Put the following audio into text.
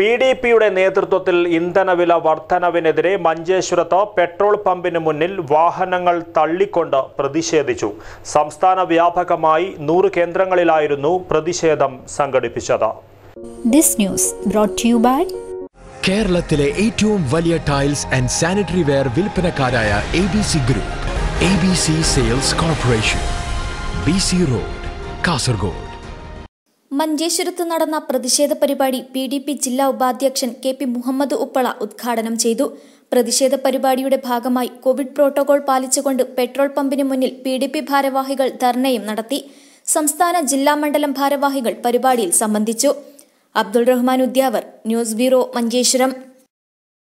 P D പിയുടെ നേതൃത്വത്തിൽ ഇന്ധനവില വർധനവിനെതിരെ മഞ്ചേശ്വരത്ത് പെട്രോൾ പമ്പിന് മുന്നിൽ വാഹനങ്ങൾ തള്ളിക്കൊണ്ട് പ്രതിഷേധിച്ചു സംസ്ഥാന വ്യാപകമായി നൂറ് കേന്ദ്രങ്ങളിലായിരുന്നു പ്രതിഷേധം സംഘടിപ്പിച്ചത് This news brought to you by കേരളത്തിലെ ഏറ്റവും വലിയ ടൈൽസ് ആൻഡ് സാനിറ്ററി വെയർ വിൽപ്പനക്കാരായ A B C group A B C sales corporation B C road Kasaragod മഞ്ചേശ്വരത്ത് നടന്ന പ്രതിഷേധ പരിപാടി പി ഡി പി ജില്ലാ ഉപാധ്യക്ഷൻ കെ പി മുഹമ്മദ് ഉപ്പള ഉദ്ഘാടനം ചെയ്തു പ്രതിഷേധ പരിപാടിയുടെ ഭാഗമായി കോവിഡ് പ്രോട്ടോകോൾ പാലിച്ചുകൊണ്ട് പെട്രോൾ പമ്പിന് മുന്നിൽ പി ഡി പി ഭാരവാഹികൾ ധർണയും നടത്തി സംസ്ഥാന ജില്ലാ മണ്ഡലം ഭാരവാഹികൾ പരിപാടിയിൽ സംബന്ധിച്ചു അബ്ദുൾ റഹ്മാൻ ഉദ്യാവർ ന്യൂസ് ബ്യൂറോ മഞ്ചേശ്വരം